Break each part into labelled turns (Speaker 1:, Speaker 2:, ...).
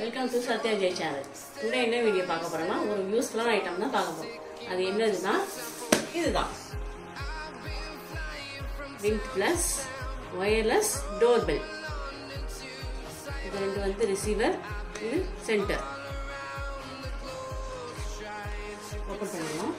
Speaker 1: welcome to Sathya Jai channel இந்த என்ன video பார்க்க போறோம்னா ஒரு யூஸ்ஃபுல்லான ஐட்டம் தான் பார்க்க போறோம் அது என்னதுன்னா இதுதான் wind plus wireless doorbell இது ரெண்டு வந்து ரிசீவர் இது சென்டர் ஓப்பன் பண்ணிடலாம்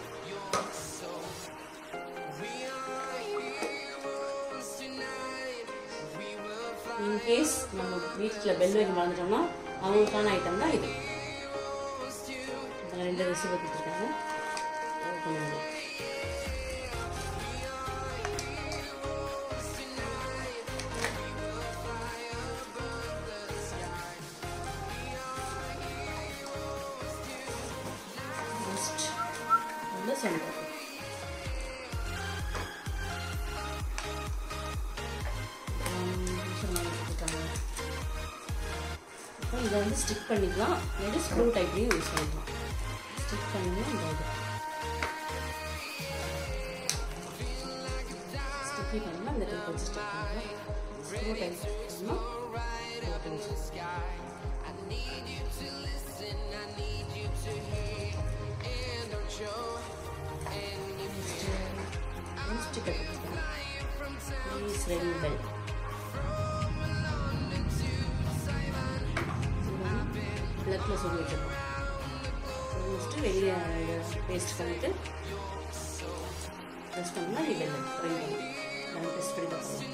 Speaker 1: இன்கேஸ் நம்ம வீட்டில் பெல் வைக்க மறந்துட்டோம்னா அவங்களுக்கான ஐட்டம் தான் இது இதில் ரெண்டு ரிசீவர் கொடுத்துருக்காங்க ஓப்பன் பண்ணலாம் ஃபர்ஸ்ட் வந்து சென்டர் அப்புறம் இதை வந்து ஸ்டிக் பண்ணிக்கலாம் இல்லாட்டி ஸ்க்ரூ டைப்லையும் யூஸ் பண்ணிக்கலாம் ஸ்டிக் பண்ணி இந்த இது ஸ்டிக்கி பண்ணால் இந்த டைப் வச்சு ஸ்டிக் பண்ணலாம் ஸ்க்ரூ டைப் பண்ணால் ஸ்டிக்கர் கொடுத்துக்கலாம் ப்ளீஸ் ரெடி பெல் பிளக்ல சொல்லி வச்சிருக்கோம் சொல்லி வச்சுட்டு வெளியே பேஸ்ட் பண்ணிட்டு ப்ரெஸ் பண்ணால் இது வெள்ளை ரெண்டு நம்ம டெஸ்ட் பண்ணி பார்க்கலாம்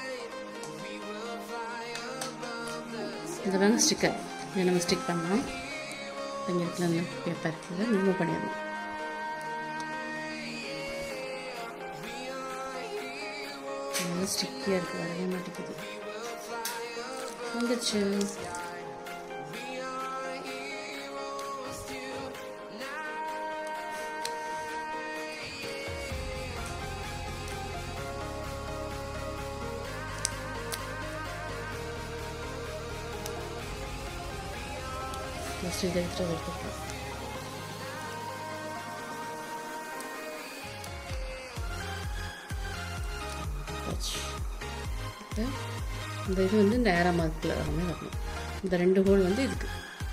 Speaker 1: இந்த ஸ்டிக்கர் இதை நம்ம ஸ்டிக் பண்ணலாம் இங்கே இருக்கிற அந்த பேப்பர் இதை ரிமூவ் பண்ணிடணும் நல்லா ஸ்டிக்கியாக இருக்குது வரவே மாட்டேங்குது வந்துச்சு ஃபஸ்ட்டு இதை எடுத்துகிட்டு எடுத்துக்கலாம் இந்த இது வந்து இந்த ஏரா மார்க்கில் வர மாதிரி வரணும் இந்த ரெண்டு ஹோல் வந்து இதுக்கு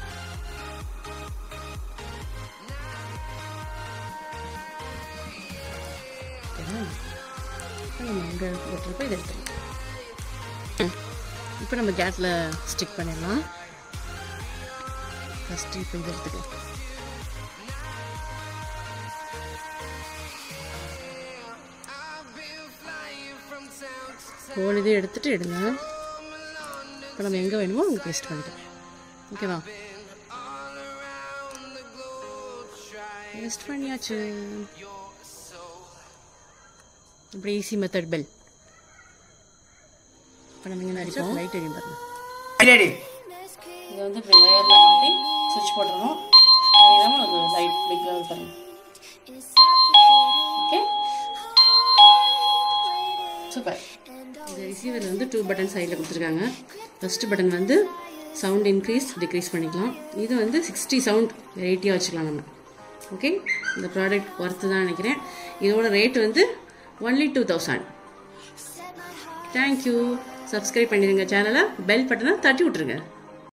Speaker 1: ஓகேவா இப்போ நம்ம இங்கே போட்டிருப்போம் இதை எடுத்துக்கலாம் இப்போ நம்ம கேட்டில் ஸ்டிக் பண்ணிடலாம் ஃபஸ்ட்டு இப்போ இது எடுத்துக்கலாம் ஹோல் இதை எடுத்துட்டு எடுங்க இப்போ நம்ம எங்கே வேணுமோ அங்கே பேஸ்ட் பண்ணிக்கலாம் ஓகேவா பேஸ்ட் பண்ணியாச்சு இப்படி ஈஸி மெத்தட் பெல் இப்போ நம்ம இங்கே அடிப்போம் லைட் எரியும் பாருங்க
Speaker 2: ரெடி
Speaker 1: இதை வந்து இப்படி ஒயரில் மாட்டி சுவிட்ச் போட்டுருவோம் அதுதான் அது லைட் பிக் லெவல் பாருங்க ஓகே சூப்பர் இந்த ரிசீவர் வந்து டூ பட்டன் சைடில் கொடுத்துருக்காங்க ஃபஸ்ட்டு பட்டன் வந்து சவுண்ட் இன்க்ரீஸ் டிக்ரீஸ் பண்ணிக்கலாம் இது வந்து சிக்ஸ்டி சவுண்ட் வெரைட்டியாக வச்சுக்கலாம் நம்ம ஓகே இந்த ப்ராடக்ட் ஒர்த்து தான் நினைக்கிறேன் இதோட ரேட் வந்து only two thousand thank you subscribe பண்ணிடுங்க சேனலை பெல் பட்டனை தட்டி விட்ருங்க